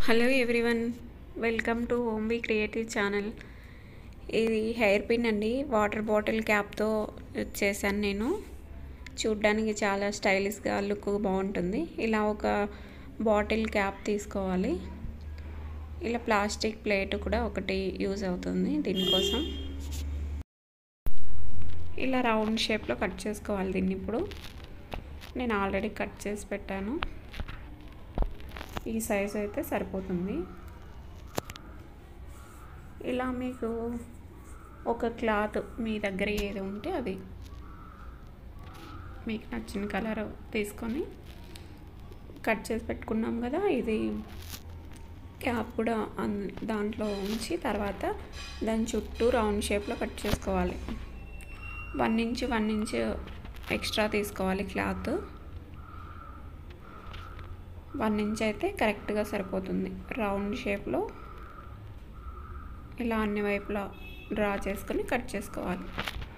hello everyone welcome to ఓంబీ creative channel ఇది hair pin అండి వాటర్ బాటిల్ క్యాప్తో చేశాను నేను చూడ్డానికి చాలా స్టైలిష్గా లుక్ బాగుంటుంది ఇలా ఒక బాటిల్ క్యాప్ తీసుకోవాలి ఇలా ప్లాస్టిక్ ప్లేట్ కూడా ఒకటి యూజ్ అవుతుంది దీనికోసం ఇలా రౌండ్ షేప్లో కట్ చేసుకోవాలి దీన్ని ఇప్పుడు నేను ఆల్రెడీ కట్ చేసి పెట్టాను ఈ సైజ్ అయితే సరిపోతుంది ఇలా మీకు ఒక క్లాత్ మీ దగ్గర ఏది ఉంటే అది మీకు నచ్చిన కలర్ తీసుకొని కట్ చేసి పెట్టుకున్నాం కదా ఇది క్యాప్ కూడా దాంట్లో ఉంచి తర్వాత దాని చుట్టూ రౌండ్ షేప్లో కట్ చేసుకోవాలి one inch one inch extra తీసుకోవాలి క్లాత్ వన్ ఇంచ్ అయితే కరెక్ట్గా సరిపోతుంది రౌండ్ షేప్లో ఇలా అన్ని వైపులా డ్రా చేసుకొని కట్ చేసుకోవాలి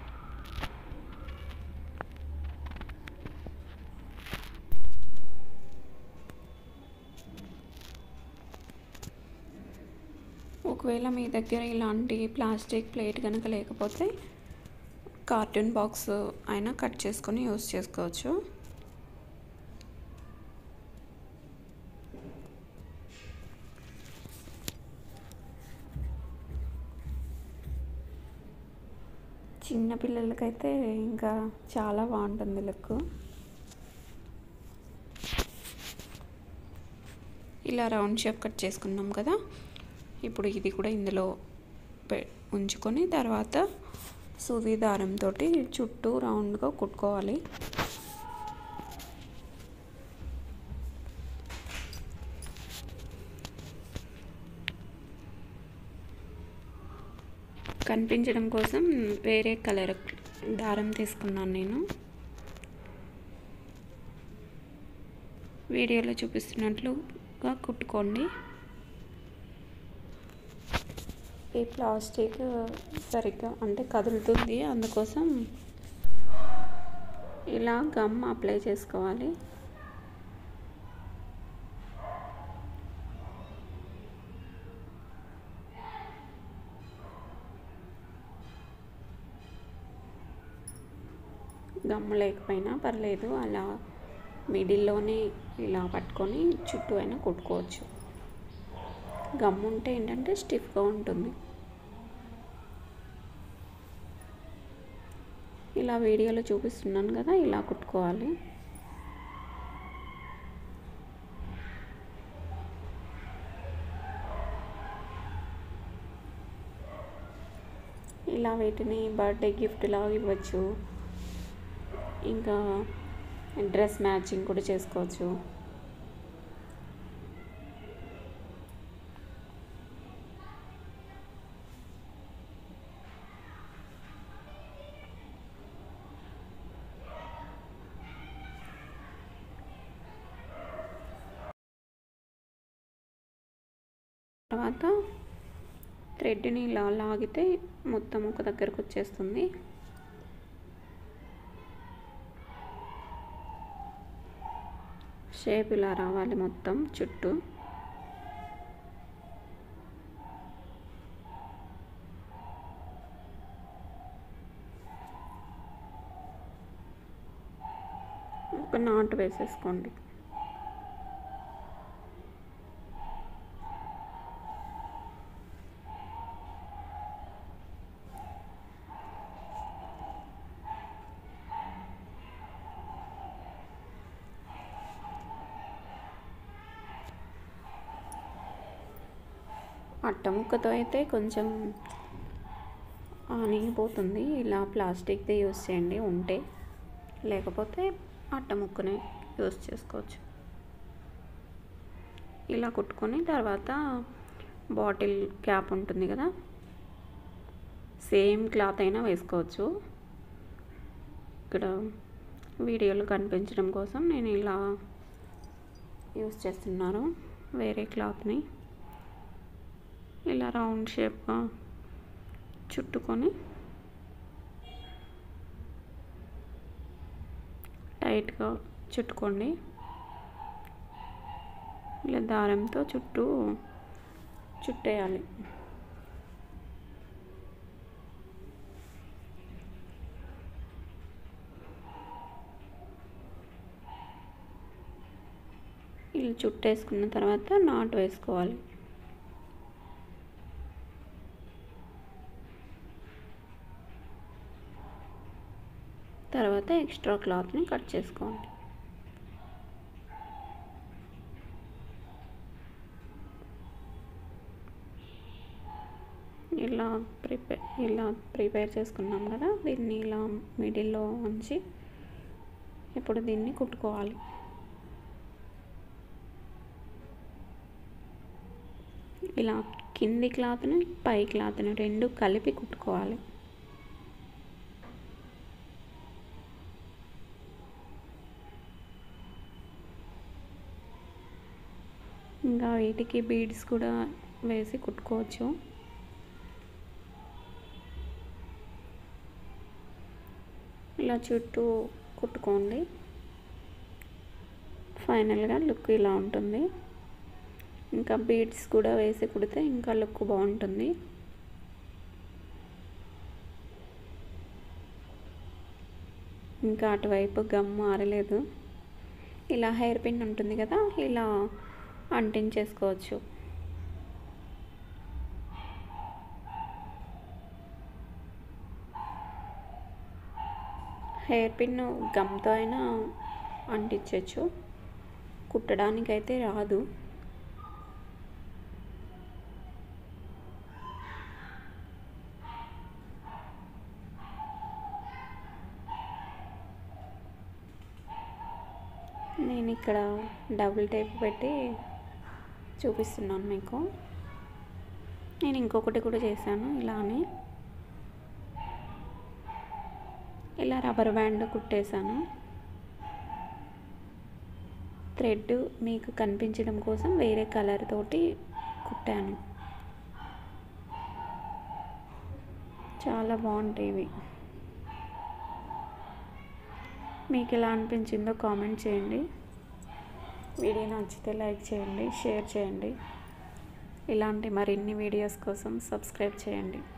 ఒకవేళ మీ దగ్గర ఇలాంటి ప్లాస్టిక్ ప్లేట్ కనుక లేకపోతే కార్టూన్ బాక్స్ అయినా కట్ చేసుకొని యూస్ చేసుకోవచ్చు చిన్న పిల్లలకైతే ఇంకా చాలా బాగుంటుంది లుక్ ఇలా రౌండ్ షేప్ కట్ చేసుకున్నాం కదా ఇప్పుడు ఇది కూడా ఇందులో ఉంచుకొని తర్వాత సూది దారంతో చుట్టూ రౌండ్గా కుట్టుకోవాలి కనిపించడం కోసం వేరే కలర్ దారం తీసుకున్నాను నేను వీడియోలో చూపిస్తున్నట్లుగా కుట్టుకోండి ఈ ప్లాస్టిక్ సరిగ్గా అంటే కదులుతుంది అందుకోసం ఇలా గమ్ అప్లై చేసుకోవాలి గమ్ లేకపోయినా పర్లేదు అలా మిడిల్లోనే ఇలా పట్టుకొని చుట్టూ అయినా కుట్టుకోవచ్చు గమ్ ఉంటే ఏంటంటే స్టిఫ్గా ఉంటుంది ఇలా వీడియోలో చూపిస్తున్నాను కదా ఇలా కుట్టుకోవాలి ఇలా వీటిని బర్త్డే గిఫ్ట్ లాగా ఇవ్వచ్చు ఇంకా డ్రెస్ మ్యాచింగ్ కూడా చేసుకోవచ్చు తర్వాత థ్రెడ్ని ఇలా లాగితే మొత్తం ఒక దగ్గరకు వచ్చేస్తుంది షేప్ ఇలా రావాలి మొత్తం చుట్టూ ఒక నాటు వేసేసుకోండి అట్టముక్కతో అయితే కొంచెం ఆనిగిపోతుంది ఇలా ప్లాస్టిక్ది యూస్ చేయండి ఉంటే లేకపోతే అట్టముక్కనే యూస్ చేసుకోవచ్చు ఇలా కుట్టుకొని తర్వాత బాటిల్ క్యాప్ ఉంటుంది కదా సేమ్ క్లాత్ అయినా వేసుకోవచ్చు ఇక్కడ వీడియోలో కనిపించడం కోసం నేను ఇలా యూస్ చేస్తున్నాను వేరే క్లాత్ని ఇలా రౌండ్ షేప్గా చుట్టుకొని టైట్గా చుట్టుకోండి ఇలా దారంతో చుట్టూ చుట్టేయాలి ఇలా చుట్టేసుకున్న తర్వాత నాటు వేసుకోవాలి తర్వాత ఎక్స్ట్రా క్లాత్ని కట్ చేసుకోండి ఇలా ప్రిపేర్ ఇలా ప్రిపేర్ చేసుకున్నాం కదా దీన్ని ఇలా మిడిల్లో ఉంచి ఇప్పుడు దీన్ని కుట్టుకోవాలి ఇలా కింది క్లాత్ని పై క్లాత్ని రెండు కలిపి కుట్టుకోవాలి ఇంకా వీటికి బీడ్స్ కూడా వేసి కుట్టుకోవచ్చు ఇలా చుట్టూ కుట్టుకోండి ఫైనల్గా లుక్ ఇలా ఉంటుంది ఇంకా బీడ్స్ కూడా వేసి కుడితే ఇంకా లుక్ బాగుంటుంది ఇంకా అటువైపు గమ్ ఆరలేదు ఇలా హెయిర్ పిన్ ఉంటుంది కదా ఇలా అంటించేసుకోవచ్చు హెయిర్ పిన్ గమ్తో అయినా అంటించవచ్చు కుట్టడానికైతే రాదు నేను ఇక్కడ డబుల్ టేప్ పెట్టి చూపిస్తున్నాను మీకు నేను ఇంకొకటి కూడా చేశాను ఇలానే ఇలా రబ్బర్ బ్యాండ్ కుట్టేశాను థ్రెడ్ మీకు కనిపించడం కోసం వేరే కలర్ తోటి కుట్టాను చాలా బాగుంటాయి ఇవి మీకు ఎలా అనిపించిందో కామెంట్ చేయండి వీడియో నచ్చితే లైక్ చేయండి షేర్ చేయండి ఇలాంటి మరిన్ని వీడియోస్ కోసం సబ్స్క్రైబ్ చేయండి